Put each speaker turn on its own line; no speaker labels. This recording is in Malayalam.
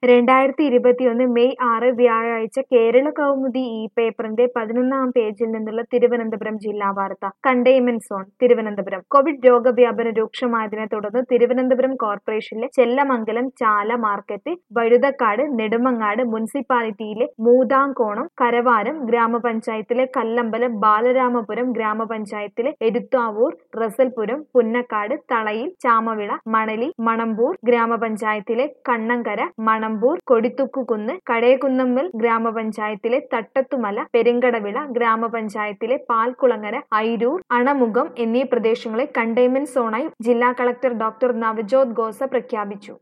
രണ്ടായിരത്തി ഇരുപത്തിയൊന്ന് മെയ് ആറ് വ്യാഴാഴ്ച കേരള കൗമുദി ഈ പേപ്പറിന്റെ പതിനൊന്നാം പേജിൽ നിന്നുള്ള തിരുവനന്തപുരം ജില്ലാ വാർത്ത കണ്ടെയ്ൻമെന്റ് സോൺ തിരുവനന്തപുരം കോവിഡ് രോഗവ്യാപനം രൂക്ഷമായതിനെ തുടർന്ന് തിരുവനന്തപുരം കോർപ്പറേഷനിലെ ചെല്ലമംഗലം ചാല മാർക്കറ്റ് വഴുതക്കാട് നെടുമങ്ങാട് മുനിസിപ്പാലിറ്റിയിലെ മൂതാംകോണം കരവാരം ഗ്രാമപഞ്ചായത്തിലെ കല്ലമ്പലം ബാലരാമപുരം ഗ്രാമപഞ്ചായത്തിലെ എരുത്താവൂർ റസൽപുരം പുന്നക്കാട് തളയിൽ ചാമവിള മണലി മണമ്പൂർ ഗ്രാമപഞ്ചായത്തിലെ കണ്ണങ്കര മണമ്പൂർ കൊടിത്തുക്കുകുന്ന് കടയകുന്നമ്മൽ ഗ്രാമപഞ്ചായത്തിലെ തട്ടത്തുമല പെരുങ്കടവിള ഗ്രാമപഞ്ചായത്തിലെ പാൽക്കുളങ്ങര ഐരൂർ അണമുഖം എന്നീ പ്രദേശങ്ങളെ കണ്ടെയ്ൻമെന്റ് സോണായി ജില്ലാ കളക്ടർ ഡോക്ടർ നവജോത് ഖോസ പ്രഖ്യാപിച്ചു